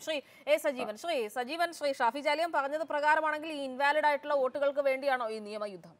Shri A Sajeevan Shri Sajeevan Shri Shafi ജാലിയം പറഞ്ഞത് പ്രകാരമാണെങ്കിൽ ഈ ഇൻവാലിഡ് ആയിട്ടുള്ള വോട്ടുകൾക്ക് വേണ്ടിയാണോ ഈ നിയമയുദ്ധം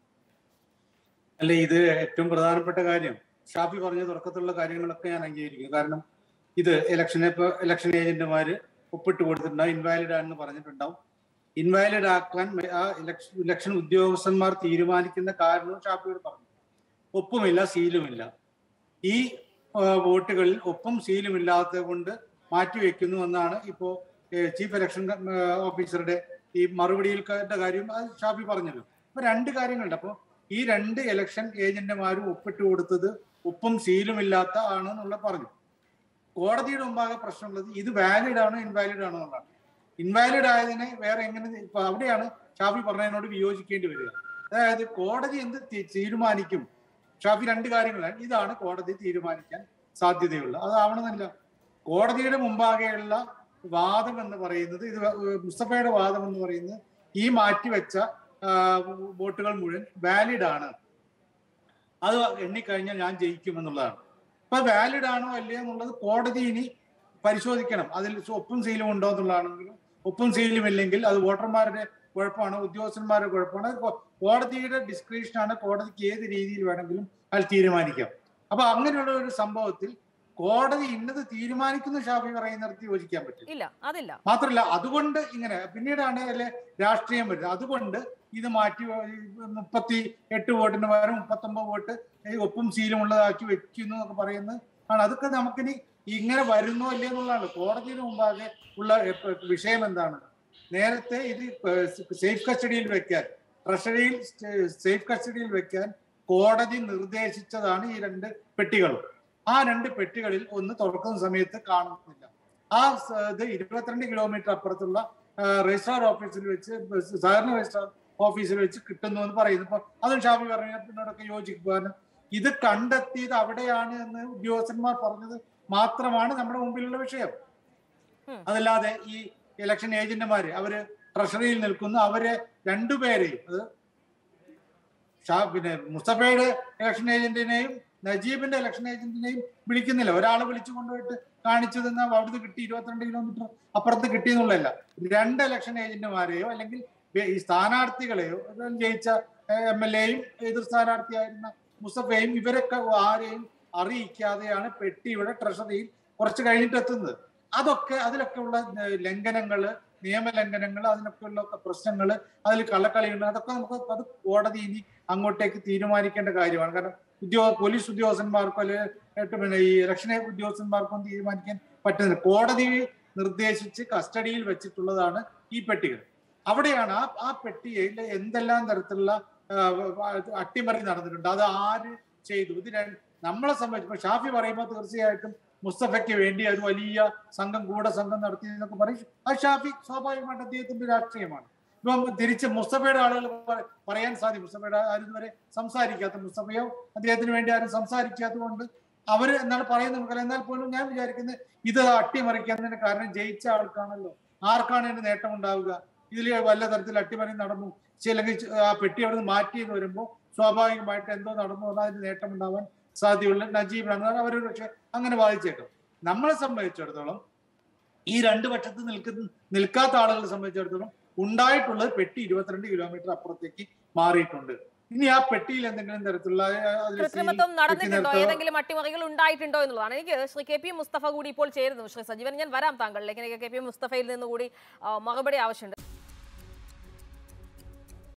അല്ല ഇത് ഏറ്റവും പ്രധാനപ്പെട്ട കാര്യം ഷാഫി പറഞ്ഞ തുടക്കത്തിലുള്ള കാര്യങ്ങളൊക്കെ ഞാൻ അംഗീകരിക്കും കാരണം ഇത് ഇലക്ഷനെ ഇപ്പൊ ഇലക്ഷൻ ഏജന്റുമാര് ഒപ്പിട്ട് കൊടുത്തിട്ടുണ്ടാവും ഇൻവാലിഡ് ആണെന്ന് പറഞ്ഞിട്ടുണ്ടാവും ഇൻവാലിഡ് ആക്കാൻ ആ ഇലക്ഷൻ ഇലക്ഷൻ ഉദ്യോഗസ്ഥന്മാർ തീരുമാനിക്കുന്ന കാരണവും ഷാഫിയോട് പറഞ്ഞു ഒപ്പുമില്ല സീലുമില്ല ഈ ആ, വോട്ടുകളിൽ ഒപ്പും സീലും ഇല്ലാത്തത് കൊണ്ട് മാറ്റിവെക്കുന്നു എന്നാണ് ഇപ്പോ ചീഫ് ഇലക്ഷൻ ഓഫീസറുടെ ഈ മറുപടിയിൽ കാര്യം അത് ഷാഫി പറഞ്ഞല്ലോ അപ്പൊ രണ്ട് കാര്യങ്ങളുണ്ട് അപ്പൊ ഈ രണ്ട് ഇലക്ഷൻ ഏജന്റുമാരും ഒപ്പിട്ട് കൊടുത്തത് ഒപ്പും സീലും ഇല്ലാത്ത ആണെന്നുള്ള പറഞ്ഞു കോടതിയുടെ മുമ്പാകെ പ്രശ്നമുള്ളത് ഇത് വാലിഡ് ആണോ ഇൻവാലിഡ് ആണോ എന്നുള്ളതാണ് ഇൻവാലിഡ് ആയതിനെ വേറെ എങ്ങനെ ഇപ്പൊ അവിടെയാണ് ഷാഫി പറഞ്ഞതിനോട് വിയോജിക്കേണ്ടി വരിക അതായത് കോടതി എന്ത് തി- തീരുമാനിക്കും ഷാഫി രണ്ട് കാര്യങ്ങളാണ് ഇതാണ് കോടതി തീരുമാനിക്കാൻ സാധ്യതയുള്ള അതാവണമെന്നില്ല കോടതിയുടെ മുമ്പാകെയുള്ള വാദം എന്ന് പറയുന്നത് ഇത് മുസ്തഫയുടെ വാദം എന്ന് പറയുന്നത് ഈ മാറ്റിവെച്ച ആ, വോട്ടുകൾ മുഴുവൻ വാലിഡ് ആണ് അത് എണ്ണിക്കഴിഞ്ഞാൽ ഞാൻ ജയിക്കും എന്നുള്ളതാണ് അപ്പൊ വാലിഡ് ആണോ അല്ലയോ എന്നുള്ളത് കോടതി ഇനി പരിശോധിക്കണം അതിൽ ഒപ്പും സീലും ഉണ്ടോ എന്നുള്ളതാണെങ്കിലും ഒപ്പും സീലും ഇല്ലെങ്കിൽ അത് വോട്ടർമാരുടെ കുഴപ്പമാണോ ഉദ്യോഗസ്ഥന്മാരുടെ കുഴപ്പമാണോ അത് കോ- കോടതിയുടെ ഡിസ്ക്രിപ്ഷനാണ് കോടതിക്ക് ഏത് രീതിയിൽ വേണമെങ്കിലും അത് തീരുമാനിക്കാം അപ്പൊ അങ്ങനെയുള്ള ഒരു സംഭവത്തിൽ കോടതി ഇന്നത് തീരുമാനിക്കുന്ന ഷാഫി പറയുന്നിടത്ത് യോജിക്കാൻ പറ്റും ഇല്ല അതില്ല മാത്രല്ല അതുകൊണ്ട് ഇങ്ങനെ പിന്നീടാണ് അല്ലെ രാഷ്ട്രീയം വരുന്നത് അതുകൊണ്ട് ഇത് മാറ്റി ഈ മുപ്പത്തി എട്ട് വോട്ടിന് പകരം മുപ്പത്തൊമ്പത് വോട്ട് ഈ ഒപ്പും സീലും ഉള്ളതാക്കി വെക്കുന്നു എന്നൊക്കെ പറയുന്നത് ആണ് അതൊക്കെ നമുക്കിനി ഇങ്ങനെ വരുന്നോ അല്ലേ എന്നുള്ളതാണ് കോടതിയുടെ മുമ്പാകെ ഉള്ള എപ്പ- വിഷയം എന്താണ് നേരത്തെ ഇത് സേഫ് കസ്റ്റഡിയിൽ വെക്കാൻ ട്രഷറിയിൽ സേഫ് കസ്റ്റഡിയിൽ വെക്കാൻ കോടതി നിർദ്ദേശിച്ചതാണ് ഈ രണ്ട് പെട്ടികളും ആ രണ്ട് പെട്ടികളിൽ ഒന്ന് തുറക്കുന്ന സമയത്ത് കാണുന്നില്ല ആ സ- ഇത് ഇരുപത്തിരണ്ട് കിലോമീറ്റർ അപ്പുറത്തുള്ള ആ, രജിസ്ട്രാർ ഓഫീസിൽ വെച്ച് സഹകരണ രജിസ്ട്രാർ ഓഫീസിൽ വെച്ച് കിട്ടുന്നു എന്ന് പറയുന്നു ഇപ്പൊ അതും ഷാഫി പറഞ്ഞതിനോടൊക്കെ യോജിക്കും കാരണം ഇത് കണ്ടെത്തിയത് അവിടെയാണ് എന്ന് ഉദ്യോഗസ്ഥന്മാർ പറഞ്ഞത് മാത്രമാണ് നമ്മുടെ മുമ്പിലുള്ള വിഷയം ഉം. അതല്ലാതെ ഈ ഇലക്ഷൻ ഏജന്റുമാര് അവര് ട്രഷറിയിൽ നിൽക്കുന്നു അവരെ രണ്ടുപേരെയും അത് ഷാ- പിന്നെ മുസ്തഫയുടെ ഇലക്ഷൻ ഏജന്റിനെയും നജീബിന്റെ ഇലക്ഷൻ ഏജന്റിനെയും വിളിക്കുന്നില്ല ഒരാളെ വിളിച്ചു കൊണ്ടുപോയിട്ട് കാണിച്ചു തന്ന അവിടുന്ന് കിട്ടി ഇരുപത്തിരണ്ട് കിലോമീറ്റർ അപ്പുറത്ത് കിട്ടിയെന്നുള്ളതല്ല രണ്ട് ഇലക്ഷൻ ഏജന്റുമാരെയോ അല്ലെങ്കിൽ വേ- ഈ സ്ഥാനാർത്ഥികളെയോ ഇവർ ജയിച്ച എം എൽ എയും എതിർ സ്ഥാനാർത്ഥിയായിരുന്ന മുസ്തഫയും ഇവരൊക്കെ ആരെയും അറിയിക്കാതെയാണ് പെട്ടി ഇവിടെ ട്രഷറിയിൽ കുറച്ച് കഴിഞ്ഞിട്ട് എത്തുന്നത് അതൊക്കെ അതിലൊക്കെ ഉള്ള ഏഹ്, ലംഘനങ്ങള് നിയമലംഘനങ്ങൾ അതിനൊക്കെയുള്ള ഒക്കെ പ്രശ്നങ്ങള് അതിൽ കള്ളക്കളിയുണ്ട് അതൊക്കെ നമുക്ക് അത് കോടതി ഇനി അങ്ങോട്ടേക്ക് തീരുമാനിക്കേണ്ട കാര്യമാണ് കാരണം ഉദ്യോഗ പോലീസ് ഉദ്യോഗസ്ഥന്മാർക്കോ അല്ലെങ്കിൽ പിന്നെ ഈ ഇലക്ഷൻ ഉദ്യോഗസ്ഥന്മാർക്കോ ഒന്നും തീരുമാനിക്കാൻ പറ്റുന്നില്ല കോടതി നിർദ്ദേശിച്ച് കസ്റ്റഡിയിൽ വെച്ചിട്ടുള്ളതാണ് ഈ പെട്ടികൾ അവിടെയാണ് ആ ആ പെട്ടിയിൽ എന്തെല്ലാം തരത്തിലുള്ള ആ, അട്ടിമറി നടന്നിട്ടുണ്ട് അത് ആര് ചെയ്തു ഇത് രണ്ട് നമ്മളെ സംബന്ധിച്ച് ഇപ്പൊ ഷാഫി പറയുമ്പോൾ തീർച്ചയായിട്ടും മുസ്തഫയ്ക്ക് വേണ്ടി ഒരു വലിയ സംഘം കൂടെ സംഘം നടത്തി എന്നൊക്കെ പറയും അത് ഷാഫി സ്വാഭാവികമായിട്ട് അദ്ദേഹത്തിന്റെ രാഷ്ട്രീയമാണ് ഇപ്പം തിരിച്ച് മുസ്തഫയുടെ ആളുകൾ പറ- പറയാൻ സാധിക്കും മുസ്തഫയുടെ ആരും ഇതുവരെ സംസാരിക്കാത്ത മുസ്തഫയോ അദ്ദേഹത്തിന് വേണ്ടി ആരും സംസാരിക്കാത്തത് കൊണ്ട് അവര് എന്നാണ് പറയുന്നത് നമുക്കറിയാം എന്നാൽ പോലും ഞാൻ വിചാരിക്കുന്നത് ഇത് അട്ടിമറിക്കുന്നതിന് കാരണം ജയിച്ച ആൾക്കാണല്ലോ ആർക്കാണ് ഇതിന് നേട്ടം ഉണ്ടാവുക ഇതിൽ വല്ല തരത്തിൽ അട്ടിമറി നടന്നു ചെ- അല്ലെങ്കിൽ ചെ- ആ പെട്ടി അവിടെ നിന്ന് മാറ്റിയെന്ന് വരുമ്പോൾ സ്വാഭാവികമായിട്ട് എന്തോ നടന്നു പറഞ്ഞാൽ അതിന് നേട്ടം ഉണ്ടാവാൻ സാധ്യതയുള്ള നജീബാണ് അവർ പക്ഷെ അങ്ങനെ വാദിച്ചേക്കാം നമ്മളെ സംബന്ധിച്ചിടത്തോളം ഈ രണ്ട് പക്ഷത്ത് നിൽക്കുന്ന നിൽക്കാത്ത ആളുകളെ സംബന്ധിച്ചിടത്തോളം ഉണ്ടായിട്ടുള്ളത് പെട്ടി ഇരുപത്തിരണ്ട് കിലോമീറ്റർ അപ്പുറത്തേക്ക് മാറിയിട്ടുണ്ട് ഇനി ആ പെട്ടിയിൽ എന്തെങ്കിലും തരത്തിലുള്ള ആ, അതിൽ കൃത്രിമത്വം seal നടന്നിട്ടുണ്ടോ കുത്തിനിർത്തോ- ഏതെങ്കിലും അട്ടിമറികൾ ഉണ്ടായിട്ടുണ്ടോ എന്നുള്ളതാണ് എനിക്ക് ശ്രീ കെ പി മുസ്തഫ കൂടി ഇപ്പോൾ ചേരുന്നു ശ്രീ സജീവൻ ഞാൻ വരാം താങ്കളിലേക്ക് എനിക്ക് കെ പി മുസ്തഫയിൽ നിന്ന് കൂടി ആ, മറുപടി ആവശ്യമുണ്ട്